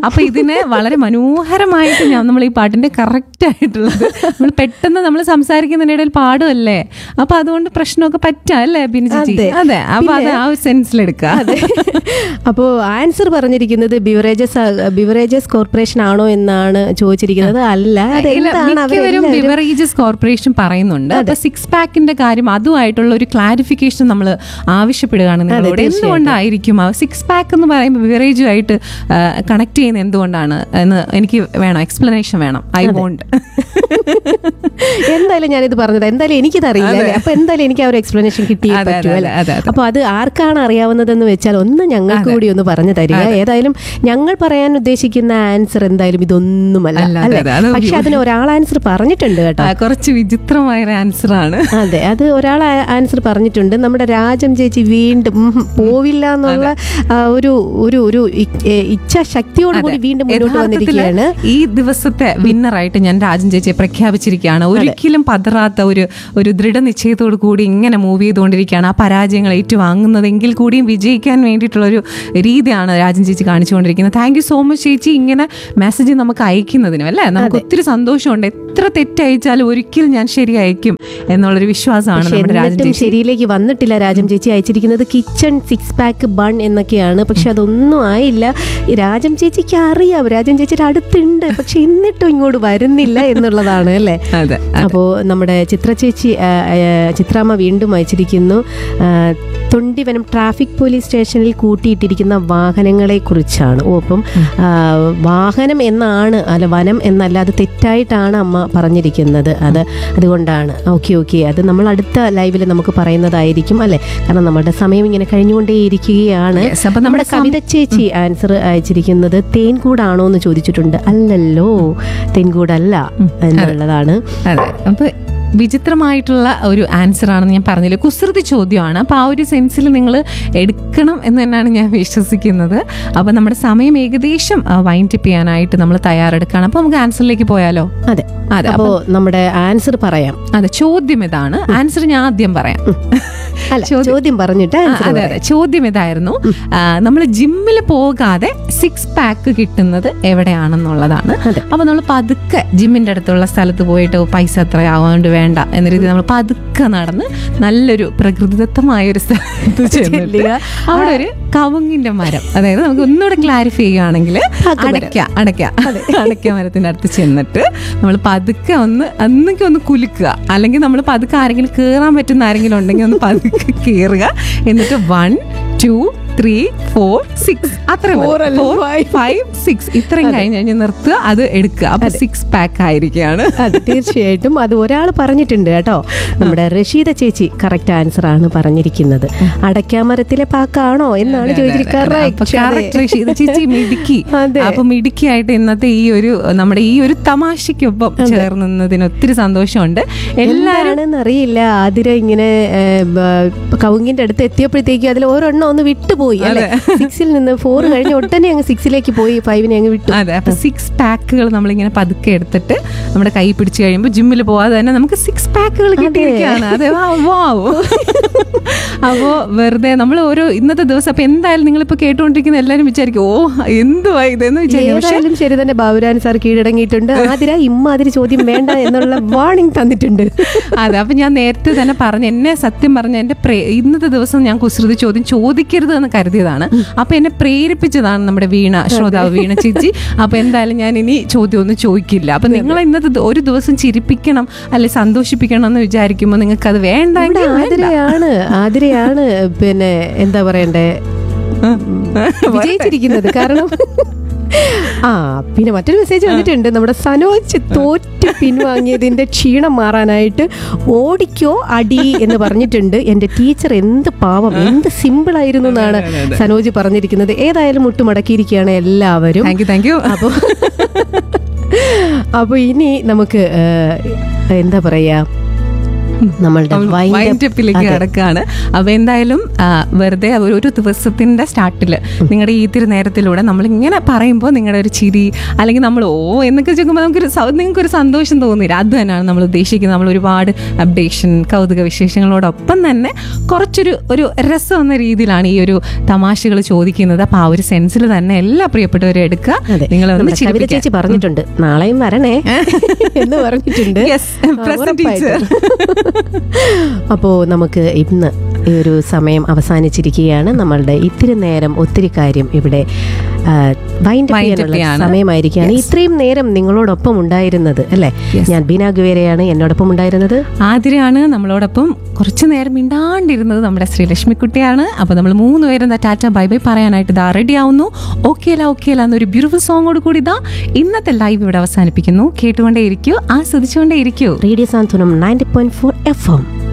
അപ്പൊ ഇതിനെ വളരെ മനോഹരമായിട്ട് ഞാൻ നമ്മൾ ഈ പാട്ടിന്റെ കറക്റ്റ് ആയിട്ടുള്ളത് നമ്മൾ പെട്ടെന്ന് നമ്മൾ സംസാരിക്കുന്നതിനിടയിൽ പാടുമല്ലേ അപ്പൊ അതുകൊണ്ട് പ്രശ്നമൊക്കെ പറ്റാം അല്ലേ ബിനി ചേച്ചി അതെ. അതെ അപ്പൊ അത് ആ ഒരു സെൻസിലെടുക്കുക അതെ അപ്പോൾ ആൻസർ പറഞ്ഞിരിക്കുന്നത് ബിവറേജസ് ബിവറേജസ് കോർപ്പറേഷൻ ആണോ എന്നാണ് ചോദിച്ചിരിക്കുന്നത് അല്ല അത് ഇല്ല, എന്താണ് മിക്കവരും അവരെല്ലാവരും ബിവറേജസ് കോർപ്പറേഷൻ പറയുന്നുണ്ട് അപ്പൊ സിക്സ് പാക്കിന്റെ കാര്യം അതുമായിട്ടുള്ള ഒരു ക്ലാരിഫിക്കേഷൻ നമ്മൾ ആവശ്യപ്പെടുകയാണ് നിങ്ങളോട് എന്തുകൊണ്ടായിരിക്കും ആ സിക്സ് പാക്ക് എന്ന് പറയുമ്പോൾ ബിവറേജുമായിട്ട് കണക്ട് ചെയ്യുന്നത് എന്തുകൊണ്ടാണ് എന്ന് എനിക്ക് വേണം എക്സ്പ്ലനേഷൻ വേണം ഐ വോണ്ട് എന്തായാലും ഞാനിത് പറഞ്ഞത് എന്തായാലും എനിക്കിത് അറിയില്ല അല്ലേ? അപ്പൊ എന്തായാലും എനിക്ക് ആ ഒരു എക്സ്പ്ലനേഷൻ കിട്ടിയേ അതെ, പറ്റൂ അതെ, അല്ലേ? അതെ, അതെ. അപ്പൊ അത് ആർക്കാണ് അറിയാവുന്നതെന്ന് വെച്ചാൽ ഒന്ന് ഞങ്ങൾക്ക് കൂടി ഒന്ന് പറഞ്ഞു തരിക ഏതായാലും ഞങ്ങൾ പറയാൻ ഉദ്ദേശിക്കുന്ന ആൻസർ എന്തായാലും ഇതൊന്നുമല്ല അല്ല, അതെ, അല്ലേ അതെ, അത് പക്ഷെ അതിന് ഒരാൾ ആൻസർ പറഞ്ഞിട്ടുണ്ട് കേട്ടോ കുറച്ച് വിചിത്രമായ ഒരു ആൻസർ ആണ് അതെ അത് ഒരാൾ ആൻസർ പറഞ്ഞിട്ടുണ്ട് നമ്മുടെ രാജം ചേച്ചി വീണ്ടും ഉം, പോവില്ല എന്നുള്ള ആ, ഒരു ഒരു ഒരു ഇ- ഏ, ഇച്ഛാശക്തിയോട് കൂടി വീണ്ടും മുന്നോട്ട് യഥാർത്ഥത്തില് വന്നിരിക്കുകയാണ് ഈ ദിവസത്തെ വിന്നറായിട്ട് ഞാൻ രാജൻ ചേച്ചിയെ പ്രഖ്യാപിച്ചിരിക്കുകയാണ് ഒരിക്കലും പതറാത്ത ഒരു ഒരു ദൃഢനിശ്ചയത്തോടു കൂടി ഇങ്ങനെ മൂവ് ചെയ്തുകൊണ്ടിരിക്കുകയാണ് ആ പരാജയങ്ങൾ ഏറ്റുവാങ്ങുന്നതെങ്കിൽ കൂടിയും വിജയിക്കാൻ വേണ്ടിയിട്ടുള്ള ഒരു രീതിയാണ് രാജൻ ചേച്ചി കാണിച്ചുകൊണ്ടിരിക്കുന്നത് താങ്ക് യു സോ മച്ച് ചേച്ചി ഇങ്ങനെ മെസ്സേജ് നമുക്ക് അയക്കുന്നതിനും അല്ലേ നമുക്ക് ഒത്തിരി സന്തോഷമുണ്ട് എത്ര തെറ്റയച്ചാലും ഒരിക്കലും ഞാൻ ശരി അയക്കും എന്നുള്ളൊരു വിശ്വാസമാണ് പക്ഷെ നമ്മുടെ രാജൻ എന്നിട്ടും ചേച്ചി ശരിയിലേക്ക് വന്നിട്ടില്ല രാജം ചേച്ചി അയച്ചിരിക്കുന്നത് കിച്ചൺ സിക്സ് പാക്ക് ബൺ എന്നൊക്കെയാണ് പക്ഷെ അതൊന്നും ആയില്ല ഈ രാജം ചേച്ചിക്ക് അറിയാം രാജം ചേച്ചിയുടെ അടുത്തുണ്ട് പക്ഷെ എന്നിട്ടും ഇങ്ങോട്ട് വരുന്നില്ല എന്നുള്ളതാണ് അല്ലേ അതെ അപ്പോൾ നമ്മുടെ ചിത്ര ചേച്ചി ആ, ആ, ചിത്രാമ്മ വീണ്ടും അയച്ചിരിക്കുന്നു ആ, തൊണ്ടിവനം ട്രാഫിക് പോലീസ് സ്റ്റേഷനിൽ കൂട്ടിയിട്ടിരിക്കുന്ന വാഹനങ്ങളെ കുറിച്ചാണ് ഓ അപ്പം ആ, വാഹനം എന്നാണ് അല്ല വനം എന്നല്ല അത് തെറ്റായിട്ടാണ് അമ്മ പറഞ്ഞിരിക്കുന്നത് അത് അതുകൊണ്ടാണ് ഓക്കെ ഓക്കെ അത് നമ്മൾ അടുത്ത ലൈവിൽ നമുക്ക് പറയുന്നതായിരിക്കും അല്ലേ കാരണം നമ്മുടെ സമയം ഇങ്ങനെ കഴിഞ്ഞുകൊണ്ടേയിരിക്കുകയാണ് Yes, അപ്പൊ നമ്മുടെ നമ്മുടെ കവിത ചേച്ചി ആൻസർ അയച്ചിരിക്കുന്നത് തേൻകൂടാണോ എന്ന് ചോദിച്ചിട്ടുണ്ട് അല്ലല്ലോ തേൻകൂടല്ല എന്നുള്ളതാണ് അതെ അപ്പൊ വിചിത്രമായിട്ടുള്ള ഒരു ആൻസർ ആണെന്ന് ഞാൻ പറഞ്ഞില്ല കുസൃതി ചോദ്യമാണ് അപ്പോൾ ആ ഒരു സെൻസിൽ നിങ്ങൾ എടുക്കണം എന്ന് തന്നെയാണ് ഞാൻ വിശ്വസിക്കുന്നത് അപ്പോൾ നമ്മുടെ സമയം ഏകദേശം വൈൻഡപ്പ് ചെയ്യാനായിട്ട് നമ്മൾ തയ്യാറെടുക്കുകയാണ് അപ്പോൾ നമുക്ക് ആൻസറിലേക്ക് പോയാലോ അതെ അതെ അപ്പോ നമ്മുടെ ആൻസർ പറയാം അതെ ചോദ്യം ഇതാണ് ആൻസർ ഞാൻ ആദ്യം പറയാം അല്ല ചോദ്യം പറഞ്ഞിട്ട് ആ, ആൻസർ അതെ അതെ ചോദ്യം ഇതായിരുന്നു നമ്മൾ ജിമ്മിൽ പോകാതെ സിക്സ് പാക്ക് കിട്ടുന്നത് എവിടെയാണെന്നുള്ളതാണ് അപ്പൊ നമ്മൾ പതുക്കെ ജിമ്മിന്റെ അടുത്തുള്ള സ്ഥലത്ത് പോയിട്ട് പൈസ അത്ര ആവാണ്ട് വേണ്ട എന്ന രീതിയിൽ നമ്മൾ പതുക്കെ നടന്ന് നല്ലൊരു പ്രകൃതിദത്തമായ ഒരു സ്ഥലത്ത് ചെന്നിട്ട് അവിടെ ഒരു കവുങ്ങിന്റെ മരം അതായത് നമുക്ക് ഒന്നുകൂടെ ക്ലാരിഫൈ ചെയ്യുകയാണെങ്കിൽ അടയ്ക്ക അടയ്ക്ക അടയ്ക്ക മരത്തിന്റെ അടുത്ത് ചെന്നിട്ട് നമ്മൾ പതുക്കെ ഒന്ന് അന്നൊക്കെ ഒന്ന് കുലുക്കുക അല്ലെങ്കിൽ നമ്മൾ പതുക്കെ ആരെങ്കിലും കയറാൻ പറ്റുന്ന ആരെങ്കിലും ഉണ്ടെങ്കിൽ ഒന്ന് പതുക്കെ കയറുക എന്നിട്ട് one two three four six അത്രയും ഫൈവ് സിക്സ് ഇത്രയും കഴിഞ്ഞ് കഴിഞ്ഞ് നിർത്തുക അത് എടുക്കുക അപ്പൊ സിക്സ് പാക്ക് ആയിരിക്കുകയാണ് അതെ തീർച്ചയായിട്ടും അത് ഒരാൾ പറഞ്ഞിട്ടുണ്ട് കേട്ടോ നമ്മുടെ റഷീദ ചേച്ചി കറക്റ്റ് ആൻസർ ആണ് പറഞ്ഞിരിക്കുന്നത് അടയ്ക്കാമരത്തിലെ പാക്കാണോ എന്നാണ് ചോദിച്ചിരിക്കുന്നത് അപ്പൊ correct രക്ഷ- ഇത് ചേച്ചി മിടുക്കി അതെ. അപ്പൊ മിടുക്കിയായിട്ട് ഇന്നത്തെ ഈ ഒരു നമ്മുടെ ഈ ഒരു തമാശയ്ക്കൊപ്പം ചേർന്നതിന് ഒത്തിരി സന്തോഷമുണ്ട് എല്ലാരും എന്താണെന്ന് അറിയില്ല ആതിര ഇങ്ങനെ ഏ, ബ- കവുങ്ങിന്റെ അടുത്ത് എത്തിയപ്പോഴത്തേക്കും അതിൽ ഒരെണ്ണം ഒന്ന് വിട്ടുപോയി അല്ലെ സിക്സിൽ നിന്ന് ഫോർ കഴിഞ്ഞ ഉടനെ അങ്ങ് സിക്സിലേക്ക് പോയി ഫൈവിനെ അങ്ങ് വിട്ടു അതെ അപ്പൊ സിക്സ് പാക്കുകൾ നമ്മളിങ്ങനെ പതുക്കെ എടുത്തിട്ട് നമ്മുടെ കൈ പിടിച്ചു കഴിയുമ്പോൾ ജിമ്മിൽ പോവാതെ തന്നെ നമുക്ക് സിക്സ് പാക്കുകൾ കിട്ടിയിരിക്കുകയാണ് അതെ വാവ് അപ്പോ വെറുതെ നമ്മൾ ഓരോ ഇന്നത്തെ ദിവസം അപ്പൊ എന്തായാലും നിങ്ങളിപ്പോ കേട്ടുകൊണ്ടിരിക്കുന്ന എല്ലാവരും വിചാരിക്കും ഓ എന്തുവാ ഇതെന്ന് വിചാരിക്കും പക്ഷെ ഏതായാലും ശരി തന്നെ ബാബുരാൻ സാർ കീഴടങ്ങിയിട്ടുണ്ട് ആതിര ഇമ്മാതിരി ചോദ്യം വേണ്ട എന്നുള്ള വാർണിംഗ് തന്നിട്ടുണ്ട് അതെ അപ്പൊ ഞാൻ നേരത്തെ തന്നെ പറഞ്ഞു എന്നെ സത്യം പറഞ്ഞ എന്റെ പ്രേ- ഇന്നത്തെ ദിവസം ഞാൻ കുസൃതി ചോദ്യം ചോദിക്കരുത് എന്ന് കരുതിയതാണ് അപ്പൊ എന്നെ പ്രേരിപ്പിച്ചതാണ് നമ്മുടെ വീണ ശ്രോതാവ് വീണ ചേച്ചി അപ്പൊ എന്തായാലും ഞാൻ ഇനി ചോദ്യം ഒന്നും ചോദിക്കില്ല അപ്പൊ നിങ്ങൾ ഇന്നത്തെ ദ- ഒരു ദിവസം ചിരിപ്പിക്കണം അല്ലെ സന്തോഷിപ്പിക്കണം എന്ന് വിചാരിക്കുമ്പോൾ നിങ്ങൾക്ക് അത് വേണ്ട ഇവിടെ ആതിരയാണ് ആതിരയാണ് പിന്നെ എന്താ പറയണ്ടേ വിജയിച്ചിരിക്കുന്നത് കാരണം ആ പിന്നെ മറ്റൊരു മെസ്സേജ് വന്നിട്ടുണ്ട് നമ്മുടെ സനോജ് തോറ്റ് പിൻവാങ്ങിയതിന്റെ ക്ഷീണം മാറാനായിട്ട് ഓടിക്കോ അടി എന്ന് പറഞ്ഞിട്ടുണ്ട് എന്റെ ടീച്ചർ എന്ത് പാവം എന്ത് സിമ്പിൾ ആയിരുന്നു എന്നാണ് സനോജ് പറഞ്ഞിരിക്കുന്നത് ഏതായാലും മുട്ടുമടക്കിയിരിക്കുകയാണ് എല്ലാവരും താങ്ക് യു താങ്ക് യു അപ്പോൾ അപ്പോൾ ഇനി നമുക്ക് ഏഹ്, എന്താ പറയാ നമ്മളുടെ wind up- വൈൻഡപ്പിലേക്ക് കിടക്കുകയാണ് അപ്പൊ എന്തായാലും ആ, വെറുതെ ഒരു ഒരു ദിവസത്തിന്റെ സ്റ്റാർട്ടില് നിങ്ങളുടെ ഈ ഇത്തിരി നേരത്തിലൂടെ നമ്മൾ ഇങ്ങനെ പറയുമ്പോൾ നിങ്ങളുടെ ഒരു ചിരി അല്ലെങ്കിൽ നമ്മൾ ഓ എന്നൊക്കെ ചോദിക്കുമ്പോൾ നമുക്കൊരു നിങ്ങൾക്ക് ഒരു സന്തോഷം തോന്നില്ല അത് തന്നെയാണ് നമ്മൾ ഉദ്ദേശിക്കുന്നത് നമ്മൾ ഒരുപാട് അപ്ഡേഷൻ കൗതുക വിശേഷങ്ങളോടൊപ്പം തന്നെ കുറച്ചൊരു ഒരു രസം എന്ന രീതിയിലാണ് ഈ ഒരു തമാശകൾ ചോദിക്കുന്നത് അപ്പൊ ആ ഒരു സെൻസിൽ തന്നെ എല്ലാ പ്രിയപ്പെട്ടവരും എടുക്കുക അതെ നിങ്ങൾ ഒന്ന് നമ്മുടെ കവിത ചേച്ചി പറഞ്ഞിട്ടുണ്ട് നാളെയും വരണേ എന്ന് പറഞ്ഞിട്ടുണ്ട് Yes, ആ, present ഉറപ്പായിട്ടും. അപ്പോ നമുക്ക് ഇന്ന് ഈ ഒരു സമയം അവസാനിച്ചിരിക്കുകയാണ് നമ്മളുടെ ഇത്തിരി നേരം ഒത്തിരി കാര്യം ഇവിടെ വൈൻഡ് Wind up ചെയ്യാനുള്ള ചെയ്യാണ്. സമയമായിരിക്കുകയാണ് ഇത്രയും നേരം നിങ്ങളോടൊപ്പം ഉണ്ടായിരുന്നത് അല്ലേ Yes. ഞാൻ ബീന ഗുവേരയാണ് എന്നോടൊപ്പം ഉണ്ടായിരുന്നത് ആതിരയാണ് നമ്മളോടൊപ്പം കുറച്ചു നേരം മിണ്ടാണ്ടിരുന്നത് നമ്മുടെ ശ്രീലക്ഷ്മി കുട്ടിയാണ് അപ്പൊ നമ്മൾ മൂന്ന് പേരും ദാ ടാറ്റ ബൈ ബൈ പറയാനായിട്ട് ഇതാ റെഡി ആവുന്നു ഓക്കേല ഓക്കേല എന്നൊരു ബ്യൂട്ടിഫുൾ സോങ്ങോട് കൂടി ഇതാ ഇന്നത്തെ ലൈവ് ഇവിടെ അവസാനിപ്പിക്കുന്നു കേട്ടുകൊണ്ടേ ഇരിക്കൂ ആസ്വദിച്ചുകൊണ്ടേ ഇരിക്കൂ radio Santhwanam ninety point four F M